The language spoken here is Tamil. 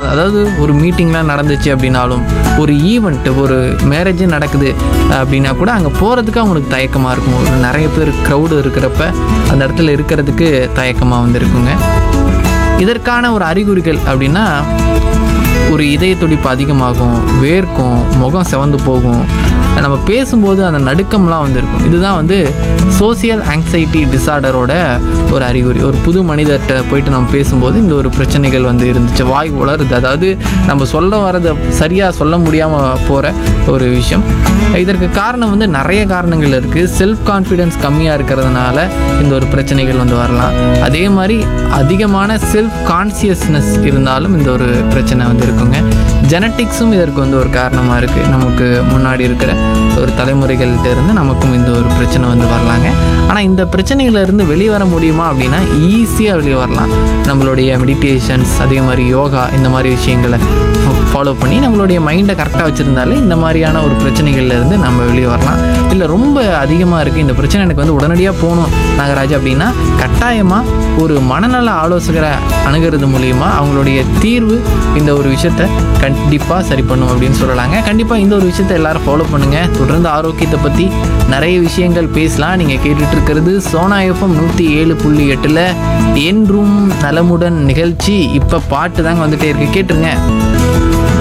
அதாவது ஒரு மீட்டிங்லாம் நடந்துச்சு அப்படின்னாலும் ஒரு ஈவெண்ட் ஒரு மேரேஜ் நடக்குது அப்படின்னா கூட அங்கே போகிறதுக்கு அவங்களுக்கு தயக்கமாக இருக்கும் ஒரு நிறைய பேர் க்ரௌடு இருக்கிறப்ப அந்த இடத்துல இருக்கிறதுக்கு தயக்கமாக வந்து இருக்குங்க இதற்கான ஒரு அறிகுறிகள் அப்படின்னா ஒரு இதய துடிப்பு அதிகமாகும் வேர்க்கும் முகம் சிவந்து போகும் நம்ம பேசும்போது அந்த நடுக்கம்லாம் வந்து இருக்கும் இதுதான் வந்து சோசியல் ஆங்ஸைட்டி டிசார்டரோட ஒரு அறிகுறி ஒரு புது மனிதர்கிட்ட போயிட்டு நம்ம பேசும்போது இந்த ஒரு பிரச்சனைகள் வந்து இருந்துச்சு வாய் உளருது அதாவது நம்ம சொல்ல வரதை சரியாக சொல்ல முடியாமல் போகிற ஒரு விஷயம் இதற்கு காரணம் வந்து நிறைய காரணங்கள் இருக்குது செல்ஃப் கான்ஃபிடென்ஸ் கம்மியாக இருக்கிறதுனால இந்த ஒரு பிரச்சனைகள் வந்து வரலாம் அதே மாதிரி அதிகமான செல்ஃப் கான்சியஸ்னஸ் இருந்தாலும் இந்த ஒரு பிரச்சனை வந்து இருக்குங்க ஜெனட்டிக்ஸும் இதற்கு வந்து ஒரு காரணமாக இருக்குது நமக்கு முன்னாடி இருக்கிற ஒரு தலைமுறைகள்கிட்ட இருந்து நமக்கும் இந்த ஒரு பிரச்சனை வந்து வரலாங்க ஆனால் இந்த பிரச்சனையில இருந்து வெளியே வர முடியுமா அப்படின்னா ஈஸியாக வெளியே வரலாம் நம்மளுடைய மெடிடேஷன்ஸ் அதே மாதிரி யோகா இந்த மாதிரி விஷயங்களை ஃபாலோ பண்ணி நம்மளுடைய மைண்டை கரெக்டாக வச்சுருந்தாலே இந்த மாதிரியான ஒரு பிரச்சனைகள்ல இருந்து நம்ம வெளியே வரலாம் இல்லை ரொம்ப அதிகமாக இருக்குது இந்த பிரச்சனை எனக்கு வந்து உடனடியாக போகணும் நாகராஜ் அப்படின்னா கட்டாயமாக ஒரு மனநல ஆலோசகரை அணுகிறது மூலியமாக அவங்களுடைய தீர்வு இந்த ஒரு விஷயத்த கண்டிப்பாக சரி பண்ணும் அப்படின்னு சொல்லலாங்க கண்டிப்பாக இந்த ஒரு விஷயத்தை எல்லாரும் ஃபாலோ பண்ணுங்கள் தொடர்ந்து ஆரோக்கியத்தை பற்றி நிறைய விஷயங்கள் பேசலாம் நீங்கள் கேட்டுட்டு இருக்கிறது சோனா எஃப்எம் நூற்றி ஏழு புள்ளி எட்டில் என்றும் நலமுடன் நிகழ்ச்சி இப்போ பாட்டு தாங்க வந்துட்டே இருக்கு கேட்டுருங்க